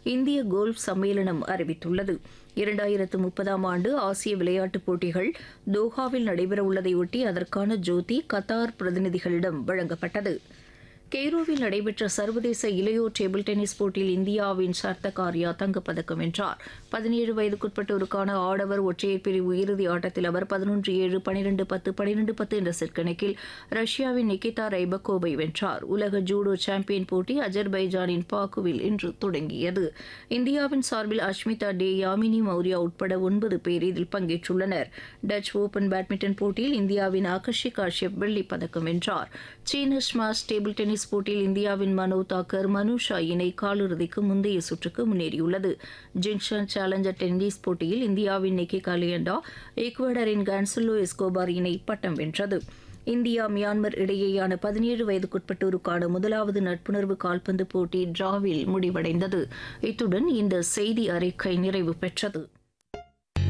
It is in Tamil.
இந்திய கோல்ஃப் சம்மேளனம் அறிவித்துள்ளது இரண்டாயிரத்து முப்பதாம் ஆண்டு ஆசிய விளையாட்டுப் போட்டிகள் தோஹாவில் நடைபெறவுள்ளதையொட்டி அதற்கான ஜோதி கத்தார் பிரதிநிதிகளிடம் வழங்கப்பட்டது கெய்ரோவில் நடைபெற்ற சர்வதேச இளையோர் டேபிள் டென்னிஸ் போட்டியில் இந்தியாவின் சர்த்தகாரியா தங்கப்பதக்கம் வென்றார் பதினேழு வயதுக்குட்பட்டோருக்கான ஆடவர் ஒற்றையர் பிரிவு இறுதி ஆட்டத்தில் அவர் பதினொன்று ஏழு பனிரெண்டு பத்து பனிரெண்டு பத்து என்ற செட் கணக்கில் ரஷ்யாவின் நிகிதா ரைபக்கோவை வென்றார் உலக ஜூடோ சாம்பியன் போட்டி அஜர்பைஜானின் பாக்குவில் இன்று தொடங்கியது இந்தியாவின் சார்பில் அஷ்மிதா டே யாமினி மௌரியா உட்பட ஒன்பது பேர் இதில் பங்கேற்றுள்ளனர் டச் ஓபன் பேட்மிண்டன் போட்டியில் இந்தியாவின் ஆகர்ஷி காஷ்யப் வெள்ளிப் பதக்கம் வென்றார் சீன ஸ்மாஷ் டேபிள் டென்னிஸ் போட்டியில் இந்தியாவின் மனோ தாக்கர் மனுஷா இணை காலிறுதிக்கு முந்தைய சுற்றுக்கு முன்னேறியுள்ளது ஜிங்ஷன் சேலஞ்சர் டென்னிஸ் போட்டியில் இந்தியாவின் நிக்கி காலியண்டா ஈக்வடரின் கான்சலோ எஸ்கோபார் இணை பட்டம் வென்றது இந்தியா மியான்மர் இடையேயான பதினேழு வயதுக்குட்பட்டோருக்கான முதலாவது நட்புணர்வு கால்பந்து போட்டி டிராவில் முடிவடைந்தது இத்துடன் இந்த செய்தி அறிக்கை நிறைவு பெற்றது